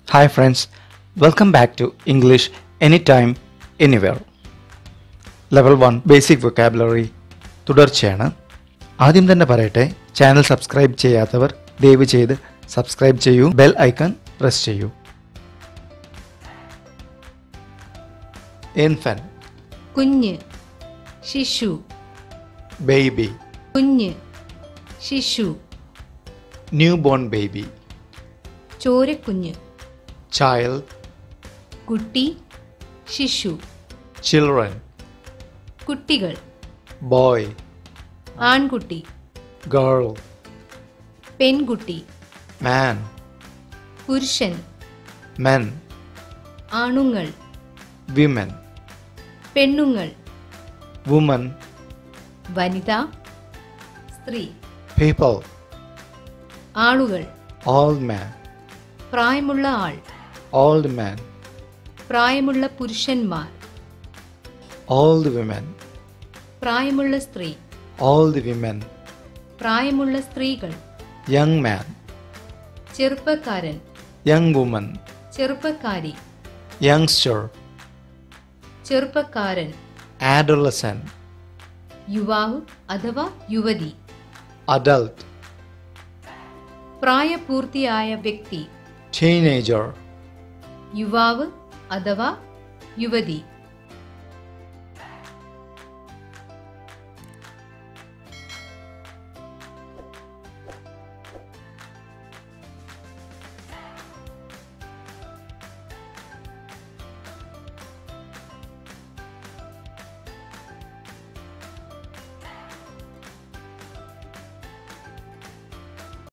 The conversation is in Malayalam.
Hi, friends. Welcome back to English Anytime, Anywhere. Level one basic vocabulary തുടർച്ചയാണ് ആദ്യം തന്നെ പറയട്ടെ ചാനൽ സബ്സ്ക്രൈബ് ചെയ്യാത്തവർ ദയവ് ചെയ്ത് സബ്സ്ക്രൈബ് ചെയ്യൂ ബെൽ ഐക്കൺ പ്രസ് ചെയ്യൂ ഇൻഫൻ കുഞ്ഞ് ശിശു ബേബി കുഞ്ഞ് ശിശു ന്യൂ ബോൺ ബേബി ചോരക്കുഞ്ഞ് ചൈൽഡ് കുട്ടി ശിശു ചിൽഡ്രൻ കുട്ടികൾ ബോയ് ആൺകുട്ടി ഗേൾ പെൺകുട്ടി മാൻ പുരുഷൻ മെൻ ആണുങ്ങൾ വിമൻ പെണ്ണുങ്ങൾ വുമൻ വനിത സ്ത്രീ പീപ്പിൾ ആളുകൾ ഓൾഡ് മാൻ പ്രായമുള്ള ആൾ ഓൾഡ് മാൻ പ്രായമുള്ള പുരുഷന്മാർ ഓൾഡ് വിമൻ പ്രായമുള്ള സ്ത്രീ ഓൾഡ് വിമൻ പ്രായമുള്ള സ്ത്രീകൾ യങ് മാൻ ചെറുപ്പക്കാരൻ യങ് വുമൻ ചെറുപ്പക്കാരി യങ്സ്റ്റർ ചെറുപ്പക്കാരൻ adolescent യുവാവ് അഥവാ യുവതി adult പ്രായപൂർത്തിയായ വ്യക്തി teenager യുവാവ് അഥവാ യുവതി